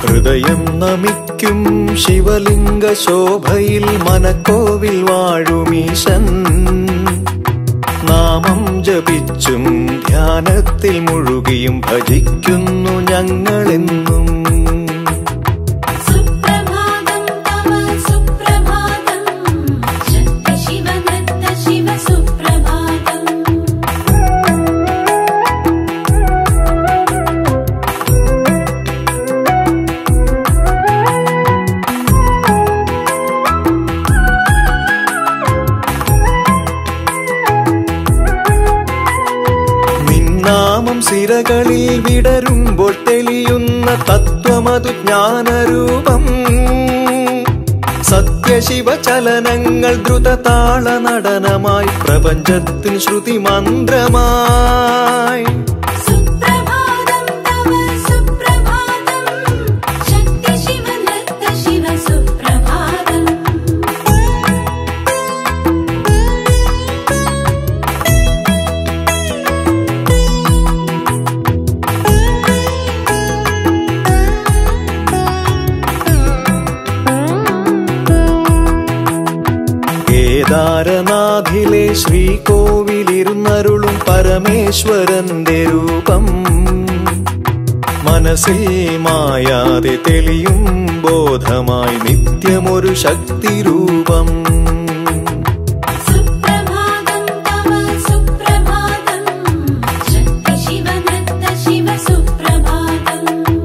ഹൃദയം നമിക്കും ശിവലിംഗ ശോഭയിൽ മനക്കോവിൽ വാഴുമീശൻ നാമം ജപിച്ചും ധ്യാനത്തിൽ മുഴുകിയും ഭജിക്കുന്നു ഞങ്ങളെന്നും സുപ്രഭാതം തവ സുപ്രഭാതം ശക്തി ശിവനൃത്ത ശിവ സുപ്രഭാതം നിന്നാമം സിരകളിൽ വിടരുമ്പോൾ തെളിയുന്ന തത്വമതു ജ്ഞാനരൂപം സത്യശിവ ചലനങ്ങൾ ദ്രുതതാള നടനമായി പ്രപഞ്ചത്തിൻ ശ്രുതി മന്ത്രമായി സുപ്രഭാതം തവ സുപ്രഭാതം ശക്തി ശിവനൃത്ത ശിവ സുപ്രഭാതം കേദാരനാഥിലെ ശ്രീകോവിലിരുന്നരുളും പരമേശ്വരന്റെ രൂപം മനസ്സിൽ മായാതെ തെളിയും ബോധമായി നിത്യമൊരു ശക്തി രൂപം സുപ്രഭാതം തവ സുപ്രഭാതം ശക്തി ശിവനൃത്ത ശിവ സുപ്രഭാതം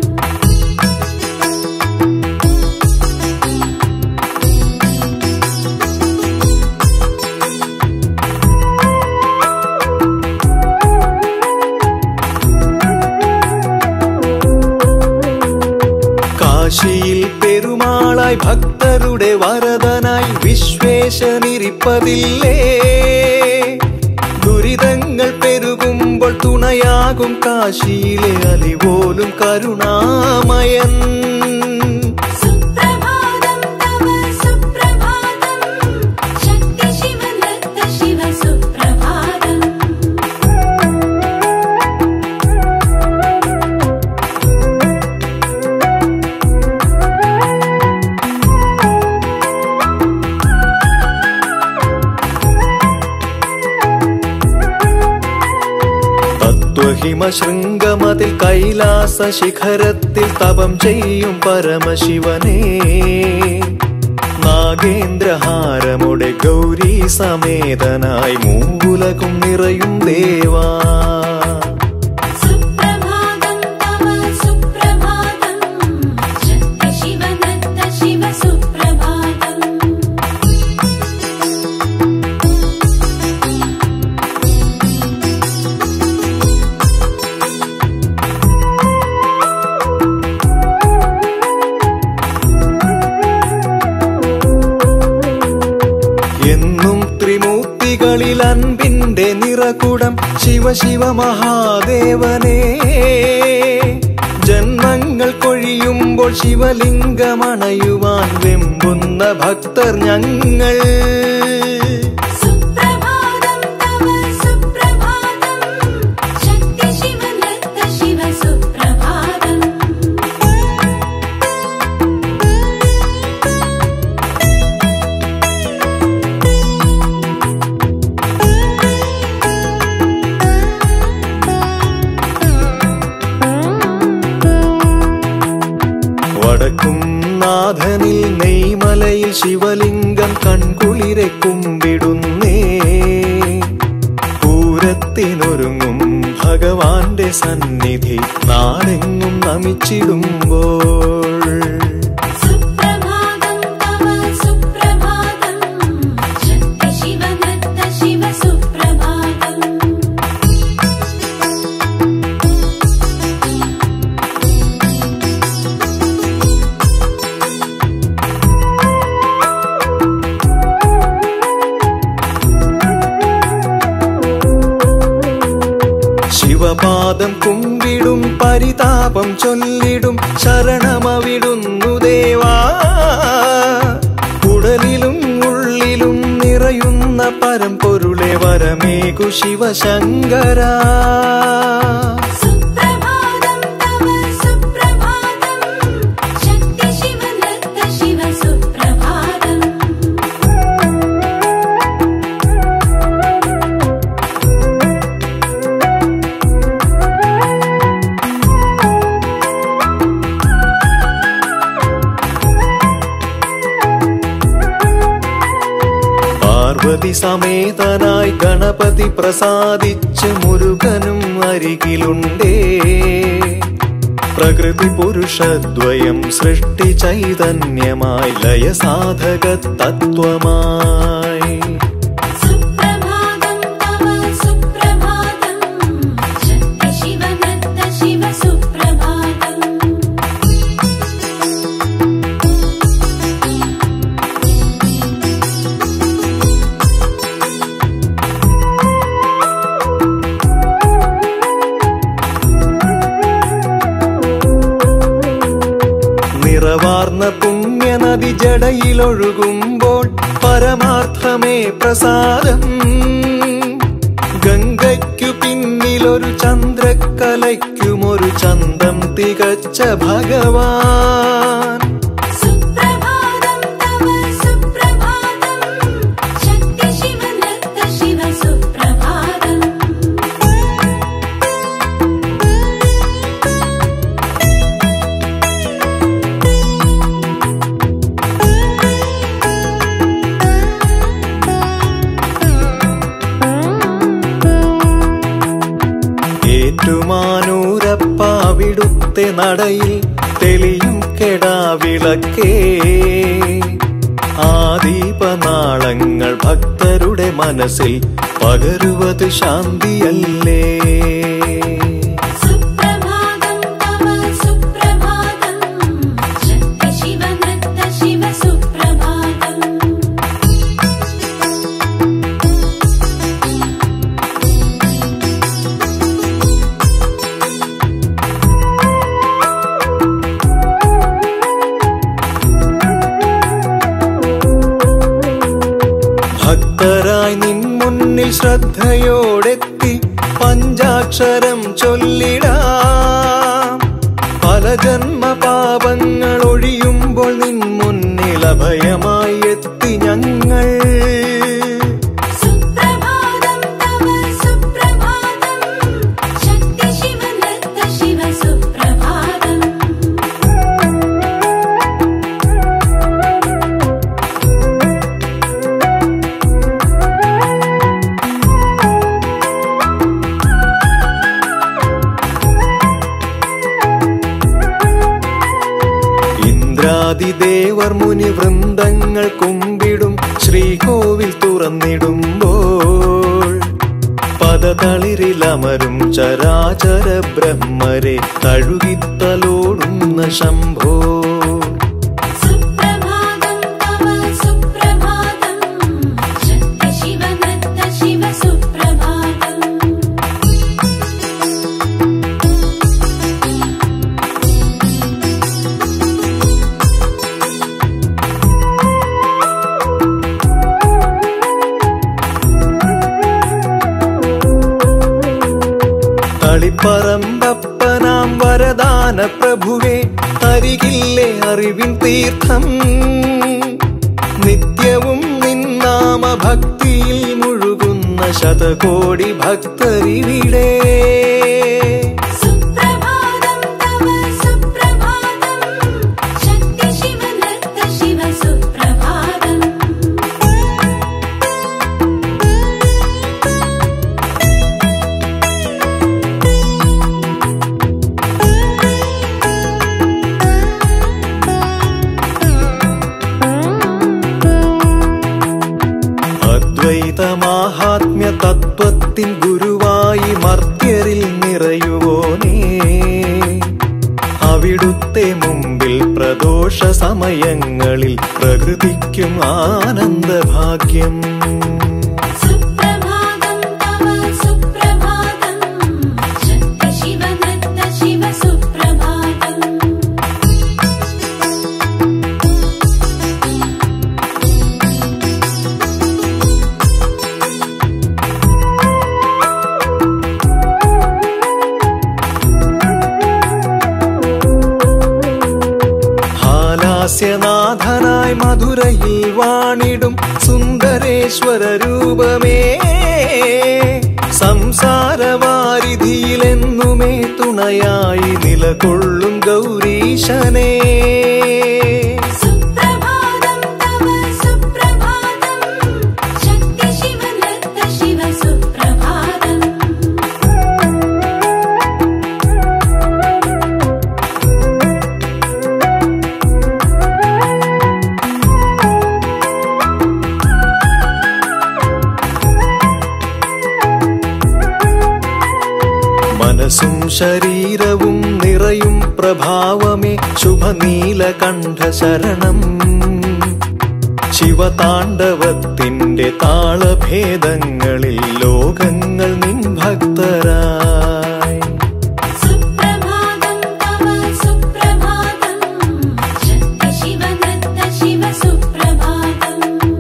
കാശിയിൽ പെരുമാളായി ഭക്തരുടെ വരദനായി വിശ്വേശനിരിപ്പതില്ലേ ദുരിതങ്ങൾ പെരുകുമ്പോൾ തുണയാകും കാശിയിലെ അലിപോലും കരുണാമയൻ സുപ്രഭാതം തവ സുപ്രഭാതം ശക്തി ശിവനൃത്ത ശിവ സുപ്രഭാതം തത്വഹിമ ശൃംഗമതിൽ കൈലാസ ശിഖരത്തിൽ തപം ചെയ്യും പരമശിവനേ നാഗേന്ദ്രഹാരമുടെ ഗൗരി സമേതനായി മൂലകും നിറയും ദേവാ സുപ്രഭാതം തവ സുപ്രഭാതം ശക്തി ശിവനൃത്ത ശിവ സുപ്രഭാതം എന്നും ത്രിമൂർത്തികളിൽ അൻപിന്റെ നിറകുടം ശിവ ശിവ മഹാദേവനേ ജന്മങ്ങൾ കൊഴിയുമ്പോൾ ശിവലിംഗമണയുവാൻ വെമ്പുന്ന ഭക്തർ ഞങ്ങൾ സുപ്രഭാതം തവ സുപ്രഭാതം ശക്തി ശിവനൃത്ത ശിവ സുപ്രഭാതം വടക്കും നാഥനിൽ നെയ്മലയിൽ ശിവലിംഗം കൺകുളിരെ കുമ്പിടുന്നേ പൂരത്തിനൊരുങ്ങും ഭഗവാന്റെ സന്നിധി നാടെങ്ങും നമിച്ചിടുമ്പോൾ സുപ്രഭാതം തവ സുപ്രഭാതം ശക്തി ശിവനൃത്ത ശിവ സുപ്രഭാതം ശിവപാദം കുമ്പിടും പരിതാപം ചൊല്ലിടും ശരണമവിടുന്നു ദേവാ ഉടലിലും ഉള്ളിലും നിറയുന്ന പരമ്പൊരുളെ വരമേകു ശിവശങ്കര സുപ്രഭാതം തവ സുപ്രഭാതം പാർവതി സമേതനായി ഗണപതി പ്രസാദിച്ച് മുരുകനും അരികിലുണ്ടേ പ്രകൃതി പുരുഷദ്വയം സൃഷ്ടി ചൈതന്യമായി ലയസാധക തത്വമായി സുപ്രഭാതം തവ സുപ്രഭാതം ശക്തി ശിവനത്ത ശിവ സുപ്രഭാതം നിറവാർന്ന പുണ്യനദി ജടയിലൊഴുകുമ്പോൾ പരമാർത്ഥമേ പ്രസാദം ഗംഗയ്ക്കു പിന്നിലൊരു ചന്ദ്രക്കലയ്ക്കുമൊരു ചന്തം തികച്ച ഭഗവാൻ സുപ്രഭാതം തവ സുപ്രഭാതം ശക്തി ശിവനത്ത ശിവ സുപ്രഭാതം ഏറ്റുമാനൂരപ്പാവിടുത്തെ നടയിൽ തെളിയും കെടാവിളക്കേ ആദീപനാളങ്ങൾ ഭക്തരുടെ മനസ്സിൽ പകരുവത് ശാന്തിയല്ലേ സുപ്രഭാതം തവ സുപ്രഭാതം ശക്തി ശിവനത്ത ശിവ സുപ്രഭാതം ഭക്തരായി നിൻ മുന്നിൽ ശ്രദ്ധയോടെത്തി പഞ്ചാക്ഷരം ചൊല്ലിടാം പല ജന്മ പാപങ്ങൾ ഒഴിയുമ്പോൾ നിൻ മുന്നിൽ അഭയമായി എത്തി ഞങ്ങൾ സുപ്രഭാതം തവ സുപ്രഭാതം ശക്തി ശിവനത്ത ശിവ സുപ്രഭാതം ഇന്ദ്രാദിദേവർ മുനി വൃന്ദങ്ങൾ കുമ്പിടും ശ്രീകോവിൽ തുറന്നിടുമ്പോൾ പദതളിരിലമരും ചരാചര ബ്രഹ്മരെ തഴുകിത്തലോടുന്ന ശംഭോ സുപ്രഭാതം തവ സുപ്രഭാതം ശക്തി ശിവനത്ത ശിവ സുപ്രഭാതം തളിപ്പറമ്പപ്പനാം വരദാന പ്രഭുവേ അരികില്ലേ അറിവിൻ തീർത്ഥം നിത്യവും നിന്നാമ ഭക്തിയിൽ മുഴുകുന്ന ശതകോടി ഭക്തരിവിടെ സുപ്രഭാതം തവ സുപ്രഭാതം ശക്തി ശിവനത്ത ശിവ സുപ്രഭാതം അദ്വൈത മാഹാത്മ്യ തത്വത്തിൻ ഗുരുവായി മർത്യരിൽ നിറയുവോനേ അവിടുത്തെ മുമ്പിൽ പ്രദോഷ സമയങ്ങളിൽ പ്രകൃതിക്കും ആനന്ദഭാഗ്യം സുപ്രഭാതം തവ സുപ്രഭാതം ശക്തി ശിവനത്ത ശിവ സുപ്രഭാതം ഹാലാസ്യനാഥനായി മധുരയിൽ വാണിടും സുന്ദരേശ്വര രൂപമേ സംസാരവാരിധിയിലെന്നുമേ തുണയായി നിലകൊള്ളും ഗൗരീശനേ സുപ്രഭാതം തവ സുപ്രഭാതം ശക്തി ശരീരവും നിറയും പ്രഭാവമേ ശുഭനീലകണ്ഠ ശരണം ശിവതാണ്ഡവത്തിന്റെ താളഭേദങ്ങളിൽ ലോകങ്ങൾ നിൻ ഭക്തരായി സുപ്രഭാതം തവ സുപ്രഭാതം ശക്തി ശിവനത്ത ശിവ സുപ്രഭാതം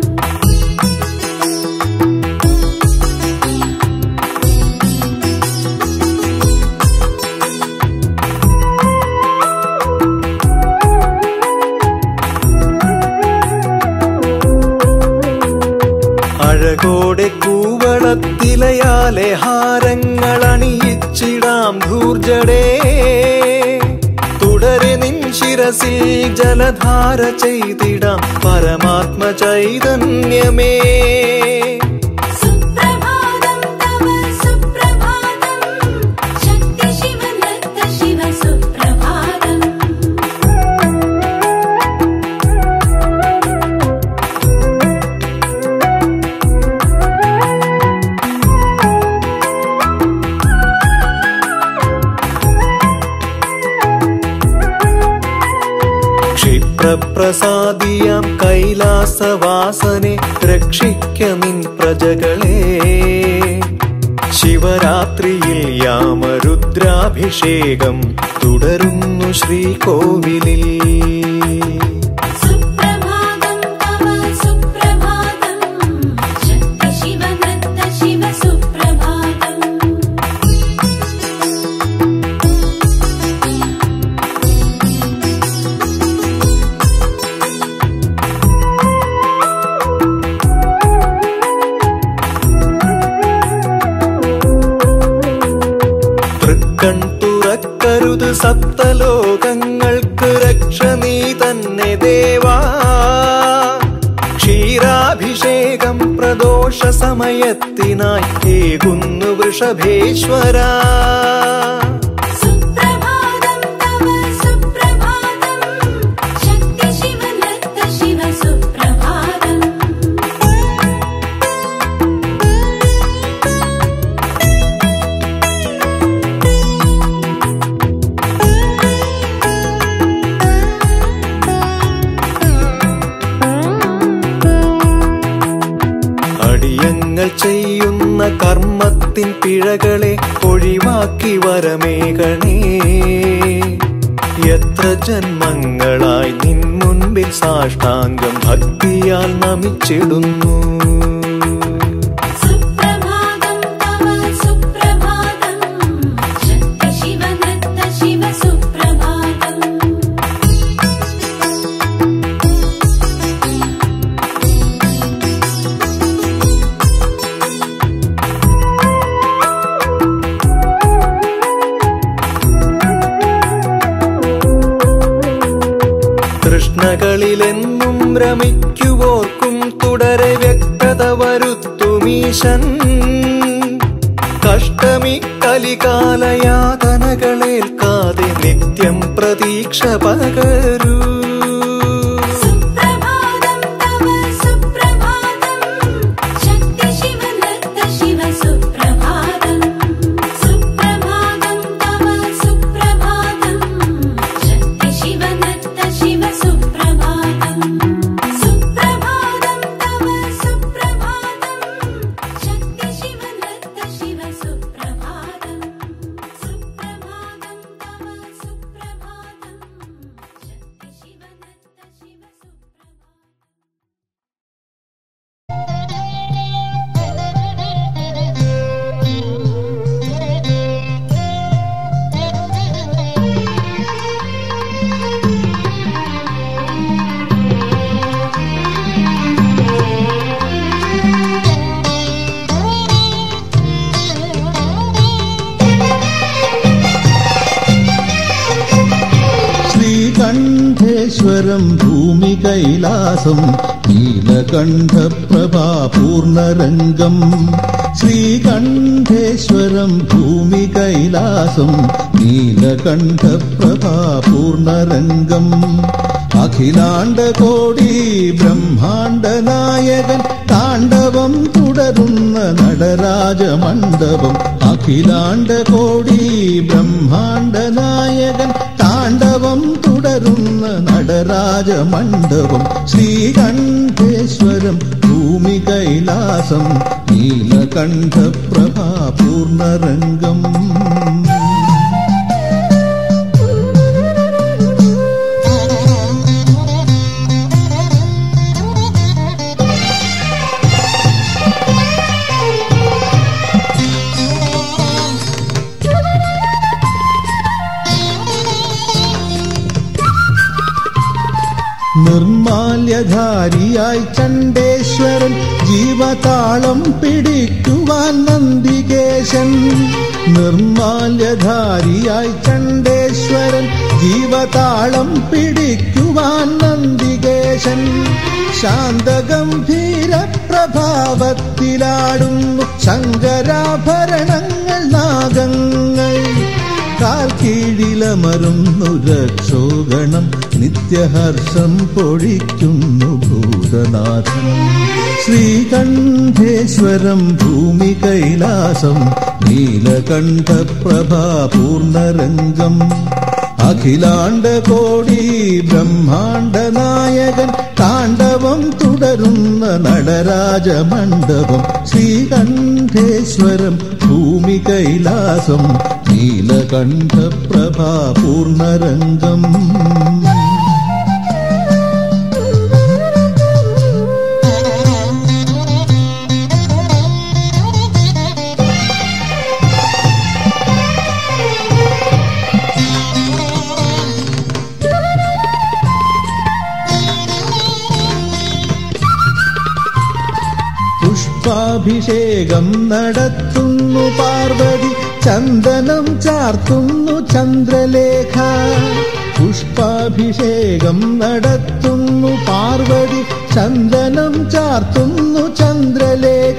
അഴകോടെ കൂവളത്തിലയാലെ ഹാരങ്ങൾ അണിയിച്ചിടാം ധൂർജടേ തുടരെ നിൻ ശിരസിൽ ജലധാര ചെയ്തിടാം പരമാത്മ ചൈതന്യമേ സുപ്രഭാതം തവ സുപ്രഭാതം ശക്തി ശിവനത്ത ശിവ സുപ്രഭാതം ക്ഷിപ്രപ്രസാദിയാം കൈലാസവാസനെ രക്ഷിക്ക നിൻ പ്രജകളെ ശിവരാത്രിയിൽ യാമരുദ്രാഭിഷേകം തുടരുന്നു ശ്രീകോവിലിൽ സുപ്രഭാതം തവ സുപ്രഭാതം ശക്തി ശിവനത്ത ശിവ സുപ്രഭാതം തൃക്കൺ തുറക്കരുത് സപ്തലോകങ്ങൾക്ക് രക്ഷ നീ തന്നെ ദേവാ ക്ഷീരാഭിഷേകം പ്രദോഷ സമയത്തിനായി ഏകുന്നു വൃഷഭേശ്വര സുപ്രഭാതം തവ സുപ്രഭാതം ശക്തി ശിവനത്ത ശിവ സുപ്രഭാതം അടിയങ്ങൾ ചെയ്യുന്ന കർമ്മത്തിൻ പിഴകളെ ഒഴിവാക്കി വരമേകണേ എത്ര ജന്മങ്ങളായി നിൻ മുൻപിൽ സാഷ്ടാംഗം ഭക്തിയാൽ നമിച്ചിടുന്നു സുപ്രഭാതം തവ സുപ്രഭാതം ശക്തി ശിവനത്ത ശിവ സുപ്രഭാതം തൃഷ്ണകളിലെന്നും രമിക്കുവോർക്കും തുടരെ വ്യക്തത വരുത്തുമീശൻ കഷ്ടമി കലികാലയാതനകളേൽക്കാതെ നിത്യം പ്രതീക്ഷ പകരൂ സുപ്രഭാതം തവ സുപ്രഭാതം ശക്തി ശിവനത്ത ശിവ സുപ്രഭാതം സുപ്രഭാതം തവ സുപ്രഭാതം ശക്തി ശിവനത്ത ശിവ സുപ്രഭാതം സുപ്രഭാതം തവ സുപ്രഭാതം ശക്തി ശിവനത്ത ശിവ സുപ്രഭാതം സുപ്രഭാതം തവ സുപ്രഭാതം ശക്തി ശിവനത്ത ശിവ സുപ്രഭാതം ശ്രീകണ്ഠേശ്വരം ഭൂമി കൈലാസം നീലകണ്ഠപ്രഭാപൂർണരംഗം ശ്രീകണ്ഠേശ്വരം ഭൂമി കൈലാസം നീലകണ്ഠപ്രഭാപൂർണരംഗം അഖിലാണ്ട കോടി ബ്രഹ്മാണ്ട നായകൻ താണ്ഡവം തുടരുന്ന നടരാജമണ്ഡപം അഖില അഖിലാണ്ട കോടി ബ്രഹ്മാണ്ട നായകൻ താണ്ഡവം തുടരുന്ന നടരാജ മണ്ഡപം ശ്രീകണ്ഠേശ്വരം ഭൂമി കൈലാസം നീലകണ്ഠ പ്രഭാപൂർണരംഗം നിർമാല്യധാരിയായി ചണ്ഡേശ്വരൻ ജീവതാളം പിടിക്കുവാൻ നന്ദികേശൻ നിർമാല്യധാരിയായി ചണ്ഡേശ്വരൻ ജീവതാളം പിടിക്കുവാൻ നന്ദികേശൻ ശാന്തഗംഭീര പ്രഭാവത്തിലാടുന്നു ശങ്കരാഭരണങ്ങൾ നാഗങ്ങൾ കാൽ കീഴിലമരുന്നു രക്ഷോഗണം നിത്യഹർഷം പൊഴിക്കുന്നു ഭൂതനാഥൻ ശ്രീകണ്ഠേശ്വരം ഭൂമി കൈലാസം നീലകണ്ഠ പ്രഭാപൂർണരംഗം അഖിലാണ്ട കോടി ബ്രഹ്മാണ്ട നായകൻ താണ്ഡവം തുടരുന്ന നടരാജ മണ്ഡപം ശ്രീകണ്ഠേശ്വരം ഭൂമി കൈലാസം നീലകണ്ഠ പ്രഭാപൂർണരംഗം പുഷ്പാഭിഷേകം നടത്തുന്നു പാർവതി ചന്ദനം ചാർത്തുന്നു ചന്ദ്രലേഖ പുഷ്പാഭിഷേകം നടത്തുന്നു പാർവതി ചന്ദനം ചാർത്തുന്നു ചന്ദ്രലേഖ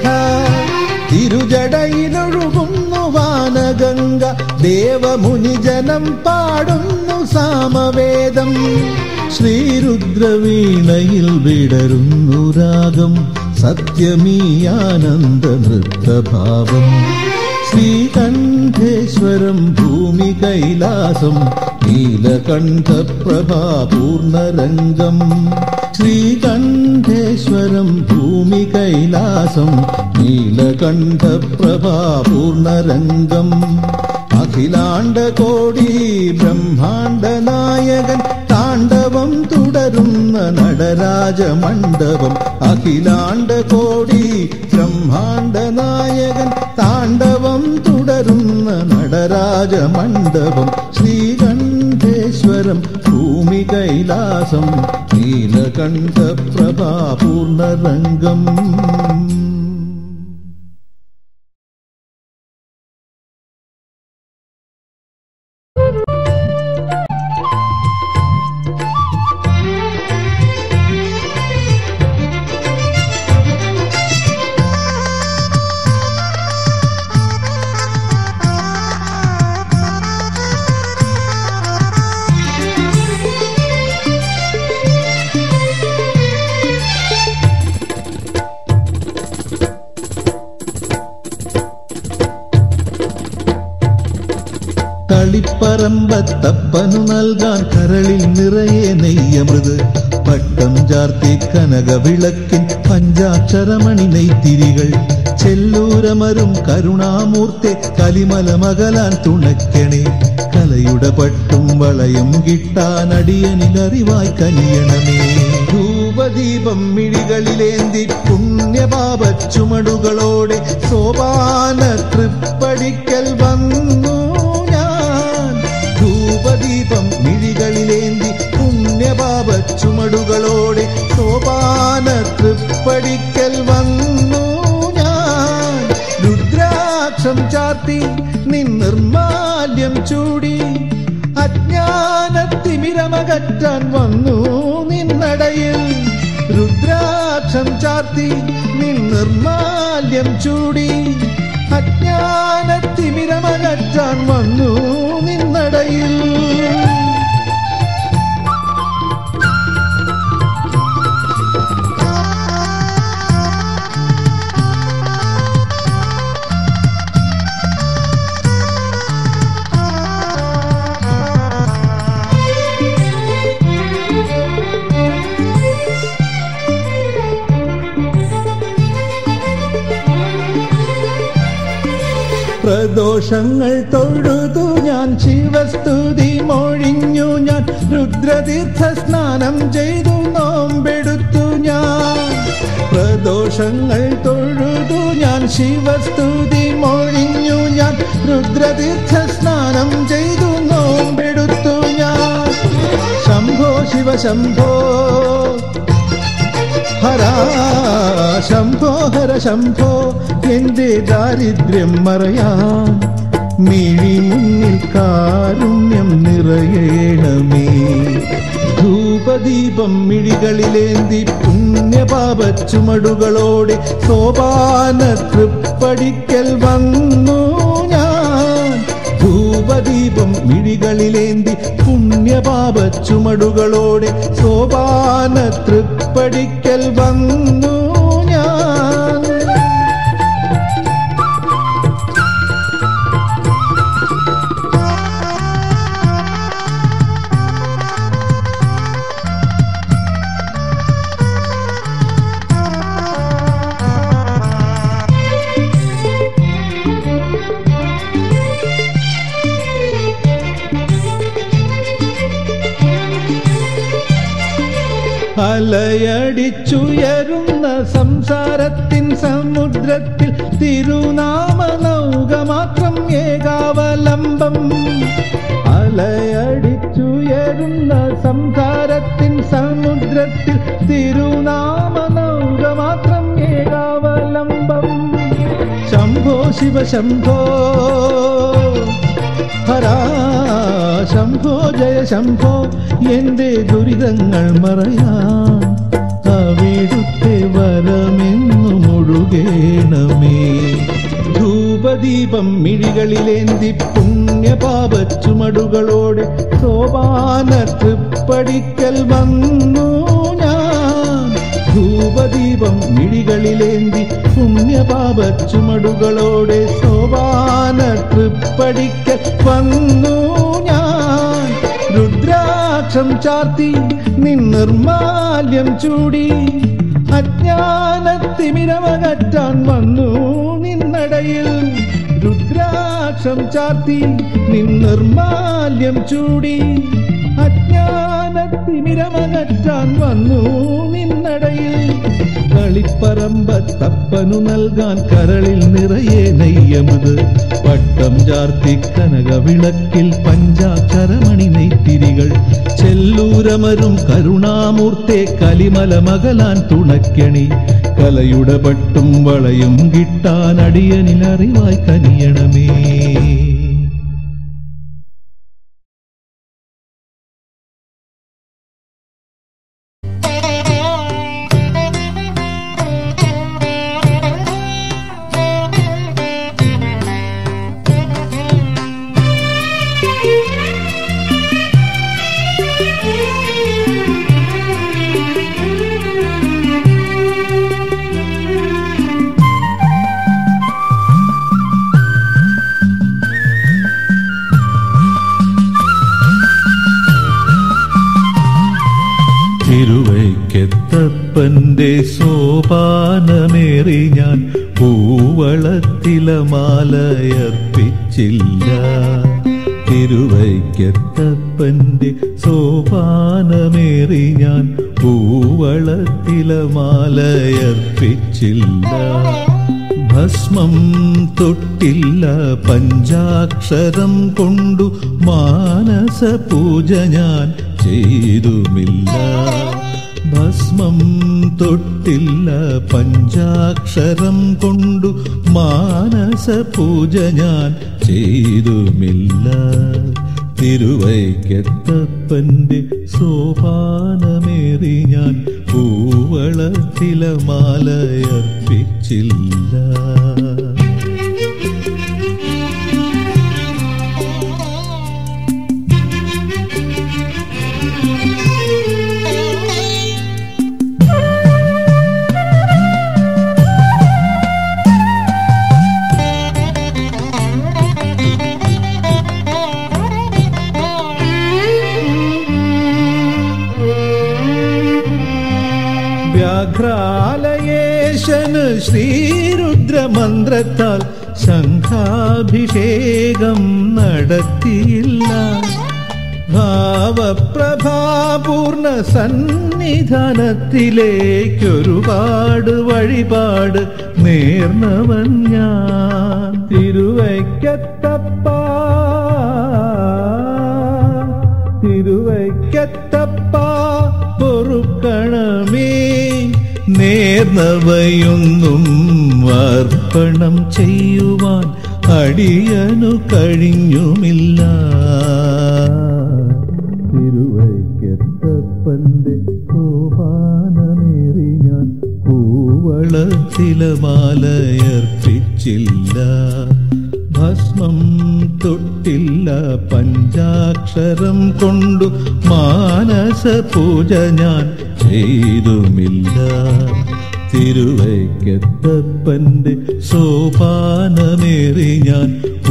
തിരുജടയിലൊഴുകുന്നു വാനഗംഗ ദേവമുനിജനം പാടുന്നു സാമവേദം ശ്രീരുദ്രവീണയിൽ വിടരുന്നു രാഗം സത്യമീ ആനന്ദ നൃത്തഭാവം ശ്രീകണ്ഠേശ്വരം ഭൂമി കൈലാസം നീലകണ്ഠ പ്രഭാപൂർണരംഗം ശ്രീകണ്ഠേശ്വരം ഭൂമി കൈലാസം നീലകണ്ഠ പ്രഭാപൂർണരംഗം അഖിലാണ്ട കോടി ബ്രഹ്മാണ്ട നായകൻ താണ്ഡവം തുടരുന്ന നടരാജ മണ്ഡപം അഖിലാണ്ട കോടി ബ്രഹ്മാണ്ട നായകൻ താണ്ഡവം തുടരുന്ന നടരാജ മണ്ഡപം ശ്രീകണ്ഠേശ്വരം ഭൂമി കൈലാസം നീലകണ്ഠ പ്രഭാപൂർണരംഗം കളിപ്പറമ്പത്തപ്പനു നൽകാൻ കരളിൽ നിറയെ നെയ്യമൃത് പട്ടം ചാർത്തി കനകവിളക്കിൻ പഞ്ചാക്ഷരമണി നെയ്ത്തിരികൾ ചെല്ലൂരമരും കരുണാമൂർത്തെ കലിമല മകലാൻ തുണയ്ക്കണേ കലയുടെ പട്ടും വളയും കിട്ടാൻ അടിയനിലറിവായി കനിയണമേ ധൂപദീപം മിഴികളിലേന്തി പുണ്യപാപ ചുമടുകളോടെ സോപാന തൃപ്പടിക്കൽ വന്നു ഞാൻ ധൂപദീപം മിഴികളിലേന്തി പുണ്യപാപ ചുമടുകളോടെ സോപാന തൃപ്പടിക്കൽ വന്നു ഞാൻ രുദ്രാക്ഷം ചാർത്തി നിൻ നിർമാല്യം ചൂടി അജ്ഞാനത്തിമിരമകറ്റാൻ വന്നു നിന്നടയിൽ രുദ്രാക്ഷം ചാർത്തി നിൻ നിർമാല്യം ചൂടി അജ്ഞാനത്തിമിരമകറ്റാൻ വന്നു നിന്നടയിൽ പ്രദോഷങ്ങൾ തൊഴുതു ഞാൻ ശിവസ്തുതി മൊഴിഞ്ഞു ഞാൻ രുദ്രതീർത്ഥ സ്നാനം ചെയ്തു നോമ്പെടുത്തു ഞാൻ പ്രദോഷങ്ങൾ തൊഴുതു ഞാൻ ശിവസ്തുതി മൊഴിഞ്ഞു ഞാൻ രുദ്രതീർത്ഥ സ്നാനം ചെയ്തു നോമ്പെടുത്തു ഞാൻ ശംഭോ ശിവ ശംഭോ ഹര ശംഭോ ഹര ശംഭോ എന്റെ ദാരിദ്ര്യം മറയാൻ മിഴി മുന്നിൽ കാരുണ്യം നിറയേണമേ ധൂപദീപം മിഴികളിലേന്തി പുണ്യപാപ ചുമടുകളോടെ സോപാന തൃപ്പടിക്കൽ വന്നു ഞാൻ ധൂപദീപം മിഴികളിലേന്തി പുണ്യപാപ ചുമടുകളോടെ സോപാന തൃപ്പടിക്കൽ വന്നു ഞാൻ അലയടിച്ചുയരുന്ന സംസാരത്തിൻ സമുദ്രത്തിൽ തിരുനാമ നൗക മാത്രം ഏകാവലംബം അലയടിച്ചുയരുന്ന സംസാരത്തിൻ സമുദ്രത്തിൽ തിരുനാമ നൗക മാത്രം ഏകാവലംബം ശംഭോ ശിവ ശംഭോ ഹരാ ശംഭോ ജയ ശംഭോ എന്റെ ദുരിതങ്ങൾ മറയാൻ അവിടുത്തെ വരമെന്നു മുഴുകേണമേ ധൂപദീപം മിഴികളിലേന്തി പുണ്യപാപ ചുമടുകളോടെ സോപാന തൃപ്പടിക്കൽ വന്നു ഞാൻ ധൂപദീപം മിഴികളിലേന്തി പുണ്യപാപ ചുമടുകളോടെ സോപാന തൃപ്പടിക്കൽ വന്നു ഞാൻ രുദ്രാക്ഷം ചാർത്തി നിൻ നിർമാല്യം ചൂടി അജ്ഞാനത്തിമിരമകറ്റാൻ വന്നു നിന്നടയിൽ രുദ്രാക്ഷം ചാർത്തി നിൻ നിർമാല്യം ചൂടി അജ്ഞാനത്തിമിരമകറ്റാൻ വന്നു നിന്നടയിൽ കളിപ്പറമ്പത്തപ്പനു നൽകാൻ കരളിൽ നിറയെ നെയ്യമത് പട്ടം ചാർത്തി കനകവിളക്കിൽ പഞ്ചാക്ഷരമണി നെയ്ത്തിരികൾ ചെല്ലൂരമരും കരുണാമൂർത്തെ കലിമല മകലാൻ തുണക്കണി കലയുടെ പട്ടും വളയും കിട്ടാൻ അടിയനിൽ അറിവായി കനിയണമേ തിരുവൈക്കത്തപ്പന്റെ സോപാനമേറി ഞാൻ പൂവളത്തില മാലയർപ്പിച്ചില്ല തിരുവൈക്കത്തപ്പന്റെ സോപാനമേറി ഞാൻ പൂവളത്തില മാലയർപ്പിച്ചില്ല ഭസ്മം തൊട്ടില്ല പഞ്ചാക്ഷരം കൊണ്ടു മാനസ പൂജ ഞാൻ ചെയ്തുമില്ല ഭസ്മം തൊട്ടില്ല പഞ്ചാക്ഷരം കൊണ്ടു മാനസ പൂജ ഞാൻ ചെയ്തുമില്ല തിരുവൈക്കത്തപ്പന്റെ സോപാനമേറി ഞാൻ പൂവളത്തില മാലയർപ്പിച്ചില്ല വ്യാഘ്രാലയേശന് ശ്രീരുദ്രമന്ത്രത്താൽ ശംഖാഭിഷേകം നടത്തിയില്ല ഭാവപ്രഭാപൂർണ സന്നിധാനത്തിലേക്കൊരുപാട് വഴിപാട് നേർന്നവൻ ഞാൻ തിരുവയ്ക്കത്തപ്പ തിരുവയ്ക്കത്തപ്പ പൊറുക്കണമേ നേർന്നവയൊന്നും അർപ്പണം ചെയ്യുവാൻ അടിയനു കഴിഞ്ഞുമില്ല തിരുവൈക്കത്തപ്പന്റെ സോപാനമേറി ഞാൻ കൂവളത്തിലമാലയർപ്പിച്ചില്ല ഭസ്മം തൊട്ടില്ല പഞ്ചാക്ഷരം കൊണ്ടു മാനസ പൂജ ഞാൻ ചെയ്തുമില്ല തിരുവൈക്കത്തപ്പന്റെ സോപാനമേറി ഞാൻ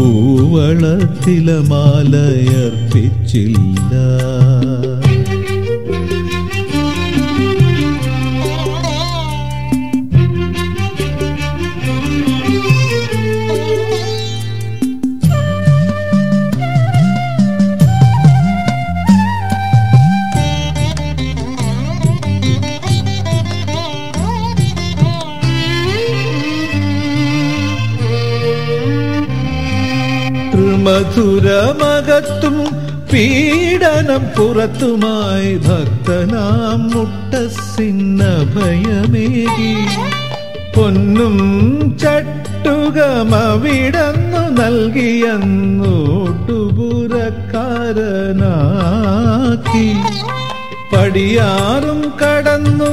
പൂവളത്തിലമാലയർപ്പിച്ചില്ല മധുരമകത്തും പീഡനം പുറത്തുമായി ഭക്തനാം മുട്ടസിന്നഭയമേകി പൊന്നും ചട്ടുകമവിടന്നു നൽകിയെന്നോട്ടുപുരക്കാരനാക്കി പടിയാറും കടന്നു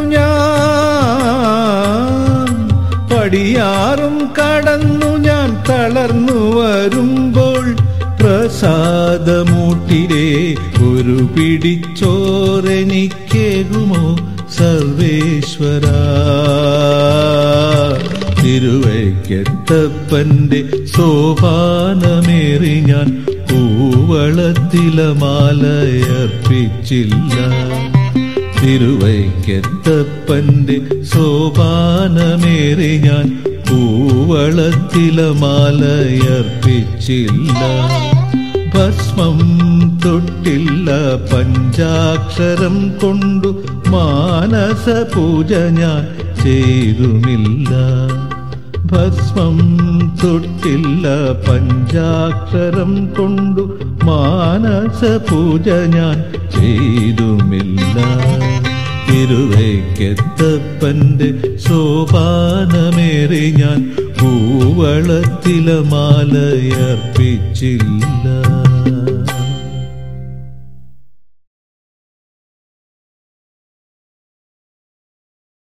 ഞാൻ പടിയാറും കടന്നു ഞാൻ തളർന്നു വരുമ്പോൾ പ്രസാദമൂട്ടിലെ ഒരു പിടിച്ചോറെനിക്കേകുമോ സർവേശ്വര തിരുവൈക്കത്തപ്പന്റെ സോപാനമേറി ഞാൻ പൂവളത്തിലമാലയർപ്പിച്ചില്ല തിരുവൈക്കത്തപ്പന്റെ സോപാനമേറി ഞാൻ പൂവളത്തിലമാലയർപ്പിച്ചില്ല ഭസ്മം തൊട്ടില്ല പഞ്ചാക്ഷരം കൊണ്ടു മാനസ പൂജ ഞാൻ ചെയ്തുമില്ല ഭസ്മം തൊട്ടില്ല പഞ്ചാക്ഷരം കൊണ്ടു മാനസ പൂജ ഞാൻ ചെയ്തുമില്ല തിരുവൈക്കത്തപ്പന്റെ സോപാനമേറി ഞാൻ പൂവളത്തിലമാലയർപ്പിച്ചില്ല